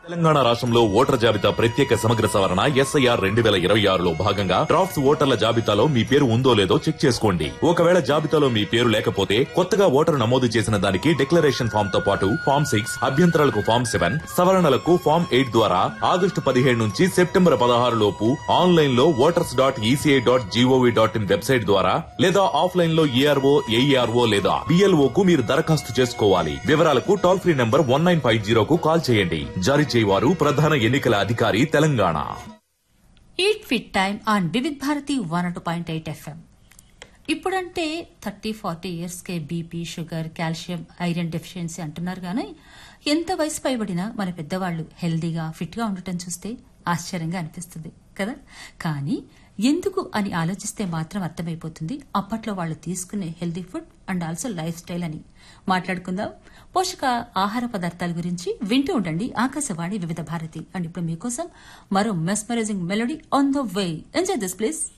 తెలంగాణ రాష్ట్రంలో ఓటర్ జాబితా ప్రత్యేక సమగ్ర సవరణ ఎస్ఐఆర్ రెండు వేల ఇరవై ఆరులో భాగంగా డ్రాఫ్ట్స్ ఓటర్ల జాబితాలో మీ పేరు ఉందో లేదో చెక్ చేసుకోండి ఒకవేళ జాబితాలో మీ పేరు లేకపోతే కొత్తగా ఓటరు నమోదు చేసిన దానికి డిక్లరేషన్ ఫామ్ తో పాటు ఫామ్ సిక్స్ అభ్యంతరాలకు ఫామ్ సెవెన్ సవరణలకు ఫామ్ ఎయిట్ ద్వారా ఆగస్టు పదిహేడు నుంచి సెప్టెంబర్ పదహారు లోపు ఆన్లైన్ లో voters dot ECI dot gov dot in website ద్వారా లేదా ఆఫ్లైన్ లో ఈఆర్ఓ ఏఈఆర్ఓ లేదా బిఎల్ఓ కు మీరు దరఖాస్తు చేసుకోవాలి వివరాలకు toll free number one nine five జీరోకు కాల్ చేయండి జారీ చేయవారు ప్రధాన ఎన్నికల అధికారి Telangana eat fit time on Vividh Bharati one two point eight FM ఇప్పుడంటే థర్టీ ఫార్టీ ఇయర్స్కే BP sugar calcium iron deficiency అంటున్నారు కానీ ఎంత వయసు పైబడినా మన పెద్దవాళ్లు హెల్దీగా ఫిట్గా ఉండటం చూస్తే ఆశ్చర్యంగా అనిపిస్తుంది కదా కానీ ఎందుకు అని ఆలోచిస్తే మాత్రం అర్థమైపోతుంది అప్పట్లో వాళ్ళు తీసుకునే healthy food and also lifestyle అని మాట్లాడుకుందాం పోషక ఆహార పదార్థాల గురించి వింటూ ఉండండి ఆకాశవాణి వివిధ భారతి అండ్ ఇప్పుడు మీకోసం మరో mesmerising melody on the way enjoy this please